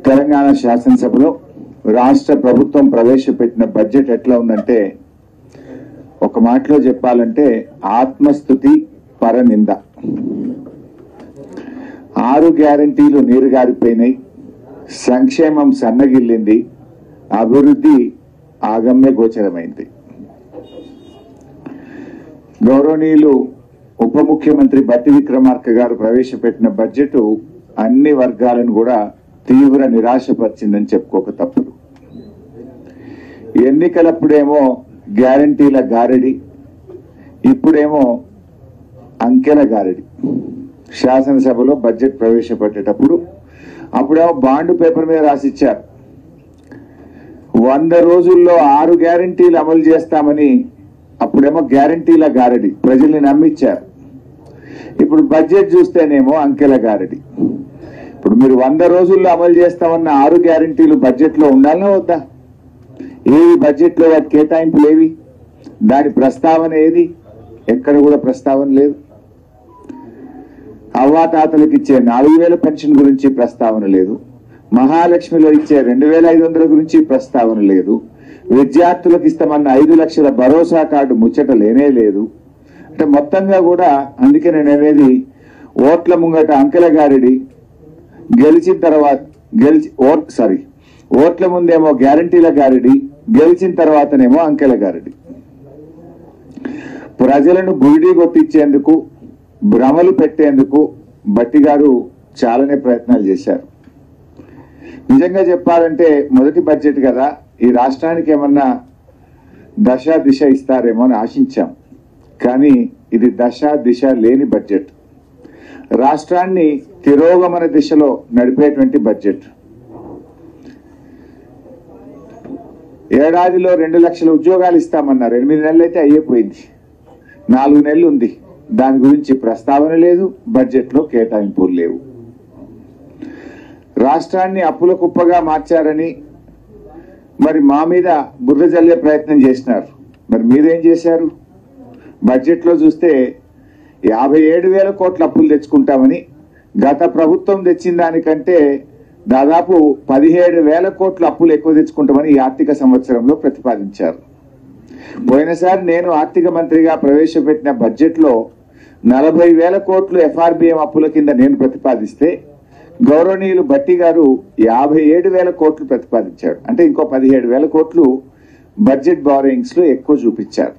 తెలంగాణ శాసనసభలో రాష్ట్ర ప్రభుత్వం ప్రవేశపెట్టిన బడ్జెట్ ఎట్లా ఉందంటే ఒక మాటలో చెప్పాలంటే ఆత్మస్థుతి పరనింద ఆరు గ్యారంటీలు నీరుగారిపోయినాయి సంక్షేమం సన్నగిల్లింది అభివృద్ధి ఆగమ్య గోచరమైంది గౌరవనీయులు ఉప ముఖ్యమంత్రి బట్టి విక్రమార్క గారు ప్రవేశపెట్టిన బడ్జెట్ అన్ని వర్గాలను కూడా తీవ్ర నిరాశపరిచిందని చెప్పుకోక తప్పదు ఎన్నికలప్పుడేమో గ్యారంటీల గారడి ఇప్పుడేమో అంకెల గారడి శాసనసభలో బడ్జెట్ ప్రవేశపెట్టేటప్పుడు అప్పుడేమో బాండ్ పేపర్ మీద రాసిచ్చారు వంద రోజుల్లో ఆరు గ్యారంటీలు అమలు చేస్తామని అప్పుడేమో గ్యారంటీల గారడి ప్రజల్ని నమ్మించారు ఇప్పుడు బడ్జెట్ చూస్తేనేమో అంకెల గారడి ఇప్పుడు మీరు వంద రోజుల్లో అమలు చేస్తామన్న ఆరు గ్యారంటీలు బడ్జెట్ లో ఉండాలనా వద్దా ఏవి బడ్జెట్ లో వాటి కేటాయింపులు ఏవి దాని ప్రస్తావన ఏది ఎక్కడ కూడా ప్రస్తావన లేదు అవ్వాతాతలకు ఇచ్చే నాలుగు వేల పెన్షన్ గురించి ప్రస్తావన లేదు మహాలక్ష్మిలో ఇచ్చే రెండు వేల ఐదు వందల గురించి ప్రస్తావన లేదు విద్యార్థులకు ఇస్తామన్న ఐదు లక్షల భరోసా కార్డు ముచ్చట లేనే లేదు అంటే మొత్తంగా కూడా అందుకే నేను అనేది ఓట్ల ముంగట అంకెల గారిడి గెలిచిన తర్వాత గెలిచి ఓట్ సారీ ఓట్ల ముందేమో గ్యారంటీల గారిడి గెలిచిన తర్వాతనేమో అంకెల గారిడి ప్రజలను గురిడి కొట్టించేందుకు భ్రమలు పెట్టేందుకు బట్టి గారు చాలానే ప్రయత్నాలు చేశారు నిజంగా చెప్పాలంటే మొదటి బడ్జెట్ కదా ఈ రాష్ట్రానికి ఏమన్నా దశ దిశ ఇస్తారేమో అని ఆశించాం కానీ ఇది దశ దిశ లేని బడ్జెట్ రాష్ట్రాన్ని తిరోగమన దిశలో నడిపేటువంటి బడ్జెట్ ఏడాదిలో రెండు లక్షల ఉద్యోగాలు ఇస్తామన్నారు ఎనిమిది నెలలు అయితే అయ్యిపోయింది నాలుగు నెలలు ఉంది దాని గురించి ప్రస్తావన లేదు బడ్జెట్లో కేటాయింపులు లేవు రాష్ట్రాన్ని అప్పుల కుప్పగా మార్చారని మరి మా మీద బుర్ర జల్లే ప్రయత్నం చేసినారు మరి మీరేం చేశారు బడ్జెట్లో చూస్తే యాభై ఏడు వేల కోట్ల అప్పులు తెచ్చుకుంటామని గత ప్రభుత్వం తెచ్చిన దానికంటే దాదాపు పదిహేడు వేల కోట్ల అప్పులు ఎక్కువ తెచ్చుకుంటామని ఈ ఆర్థిక సంవత్సరంలో ప్రతిపాదించారు పోయినసారి నేను ఆర్థిక మంత్రిగా ప్రవేశపెట్టిన బడ్జెట్లో నలభై వేల కోట్లు ఎఫ్ఆర్బిఎం అప్పుల కింద నేను ప్రతిపాదిస్తే గౌరవనీయులు బట్టి గారు యాభై ఏడు వేల కోట్లు ప్రతిపాదించాడు అంటే ఇంకో పదిహేడు వేల కోట్లు బడ్జెట్ బారోయింగ్స్ లో ఎక్కువ చూపించారు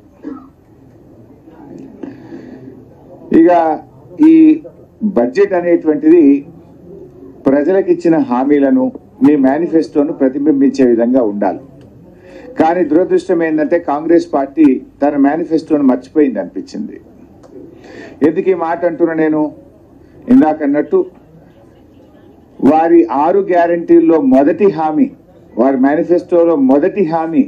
ఇక ఈ బడ్జెట్ అనేటువంటిది ప్రజలకు ఇచ్చిన హామీలను మీ మేనిఫెస్టోను ప్రతిబింబించే విధంగా ఉండాలి కానీ దురదృష్టం ఏంటంటే కాంగ్రెస్ పార్టీ తన మేనిఫెస్టోను మర్చిపోయింది అనిపించింది ఎందుకు ఈ మాట అంటున్నా నేను ఇందాకన్నట్టు వారి ఆరు గ్యారంటీల్లో మొదటి హామీ వారి మేనిఫెస్టోలో మొదటి హామీ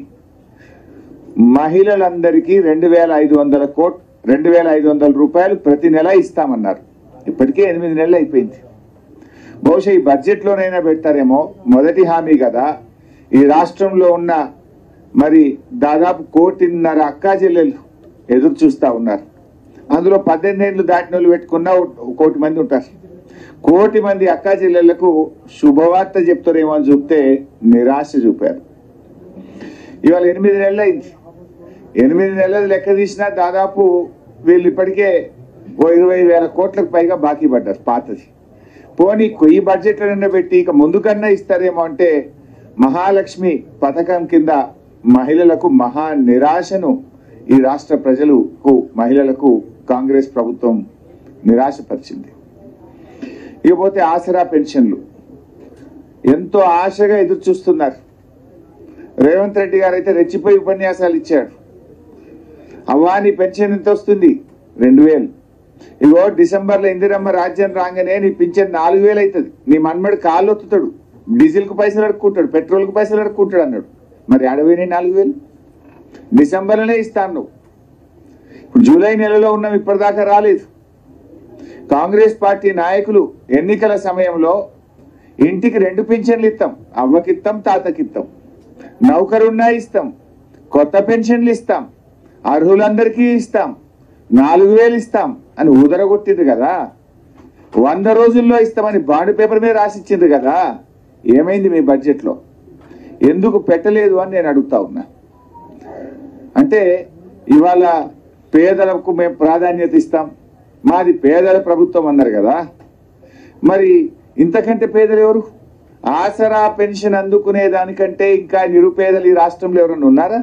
మహిళలందరికీ రెండు వేల ఐదు వందల కోట్ రెండు వేల ఐదు వందల రూపాయలు ప్రతి నెల ఇస్తామన్నారు ఇప్పటికే ఎనిమిది నెలలు అయిపోయింది బహుశా ఈ బడ్జెట్లోనైనా పెడతారేమో మొదటి హామీ కదా ఈ రాష్ట్రంలో ఉన్న మరి దాదాపు కోటిన్నర అక్కా చెల్లెలు ఎదురు చూస్తా ఉన్నారు అందులో పద్దెనిమిది ఏళ్ళు దాటిన వాళ్ళు పెట్టుకున్న ఒక కోటి మంది ఉంటారు కోటి మంది అక్కా చెల్లెళ్లకు శుభవార్త చెప్తారేమో అని చూపితే నిరాశ చూపారు ఇవాళ ఎనిమిది నెలలు అయింది ఎనిమిది నెలలు లెక్క తీసినా దాదాపు వీళ్ళు ఇప్పటికే ఓ ఇరవై వేల కోట్లకు పైగా బాకీ పడ్డారు పాతది పోనీ ఈ బడ్జెట్లన్నా పెట్టి ఇక ముందుకన్నా ఇస్తారేమో అంటే మహాలక్ష్మి పథకం కింద మహిళలకు మహా నిరాశను ఈ రాష్ట్ర ప్రజలకు మహిళలకు కాంగ్రెస్ ప్రభుత్వం నిరాశపరిచింది ఇకపోతే ఆసరా పెన్షన్లు ఎంతో ఆశగా ఎదురు చూస్తున్నారు రేవంత్ రెడ్డి గారు అయితే రెచ్చిపోయి ఉపన్యాసాలు ఇచ్చాడు అవ్వా నీ పెన్షన్ ఎంత వస్తుంది రెండు వేలు ఇగో డిసెంబర్లో ఇందిరమ్మ రాజ్యం రాగానే నీ పింఛన్ నాలుగు వేలు అవుతుంది నీ మన్మడి కాళ్ళు ఒత్తుతాడు డీజిల్కి పైసలు అడుక్కుంటాడు పెట్రోల్కి పైసలు అడుక్కుంటాడు అన్నాడు మరి అడవిని నాలుగు వేలు డిసెంబర్లోనే ఇస్తాను నువ్వు ఇప్పుడు జూలై నెలలో ఉన్నాం ఇప్పటిదాకా రాలేదు కాంగ్రెస్ పార్టీ నాయకులు ఎన్నికల సమయంలో ఇంటికి రెండు పింఛన్లు ఇస్తాం అవ్వకిత్తాం తాతకిత్తాం నౌకరున్నా ఇస్తాం కొత్త పెన్షన్లు ఇస్తాం అర్హులందరికీ ఇస్తాం నాలుగు వేలు ఇస్తాం అని ఊదరగొట్టింది కదా వంద రోజుల్లో ఇస్తామని బాండ్ పేపర్ మీద రాసిచ్చింది కదా ఏమైంది మీ బడ్జెట్లో ఎందుకు పెట్టలేదు అని నేను అడుగుతా ఉన్నా అంటే ఇవాళ పేదలకు మేము ప్రాధాన్యత ఇస్తాం మాది పేదల ప్రభుత్వం అన్నారు కదా మరి ఇంతకంటే పేదలు ఎవరు ఆసరా పెన్షన్ అందుకునే దానికంటే ఇంకా నిరుపేదలు ఈ రాష్ట్రంలో ఎవరన్నా ఉన్నారా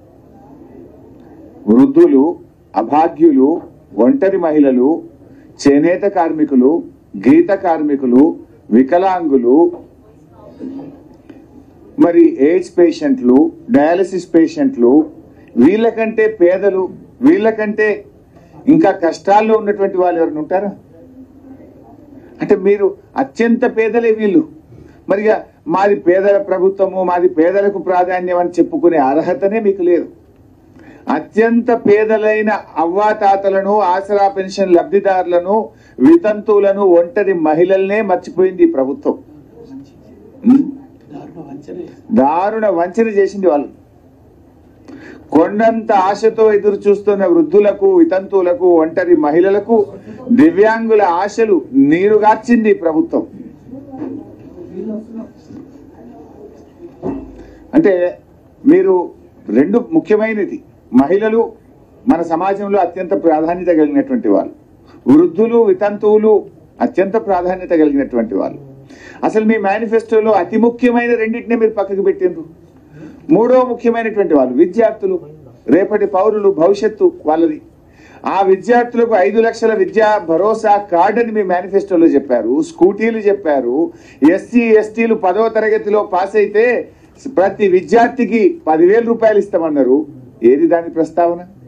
వృద్ధులు అభాగ్యులు ఒంటరి మహిళలు చేనేత కార్మికులు గీత కార్మికులు వికలాంగులు మరి ఎయిడ్స్ పేషెంట్లు డయాలసిస్ పేషెంట్లు వీళ్ళకంటే పేదలు వీళ్ళకంటే ఇంకా కష్టాల్లో ఉన్నటువంటి వాళ్ళు ఎవరైనా ఉంటారా అంటే మీరు అత్యంత పేదలే వీళ్ళు మరిగా మాది పేదల ప్రభుత్వము మాది పేదలకు ప్రాధాన్యం అని చెప్పుకునే అర్హతనే మీకు లేదు అత్యంత పేదలైన అవ్వాతాతలను ఆసరా పెన్షన్ లబ్ధిదారులను వితంతువులను ఒంటరి మహిళల్నే మర్చిపోయింది ఈ ప్రభుత్వం ఉం? దారుణ వంచన చేసింది వాళ్ళు కొండంత ఆశతో ఎదురు చూస్తున్న వృద్ధులకు వితంతువులకు ఒంటరి మహిళలకు దివ్యాంగుల ఆశలు నీరుగార్చింది ఈ ప్రభుత్వం అంటే మీరు రెండు ముఖ్యమైనది మహిళలు మన సమాజంలో అత్యంత ప్రాధాన్యత కలిగినటువంటి వాళ్ళు వృద్ధులు వితంతువులు అత్యంత ప్రాధాన్యత కలిగినటువంటి వాళ్ళు అసలు మీ మేనిఫెస్టోలో అతి ముఖ్యమైన రెండింటినే మీరు పక్కకు పెట్టిండ్రు మూడో ముఖ్యమైనటువంటి వాళ్ళు విద్యార్థులు రేపటి పౌరులు భవిష్యత్తు వాళ్ళది ఆ విద్యార్థులకు ఐదు లక్షల విద్యా భరోసా కార్డు అని మీ మేనిఫెస్టోలో చెప్పారు స్కూటీలు చెప్పారు ఎస్సీ ఎస్టీలు పదవ తరగతిలో పాస్ అయితే ప్రతి విద్యార్థికి పదివేల రూపాయలు ఇస్తామన్నారు ఏది దాని ప్రస్తావన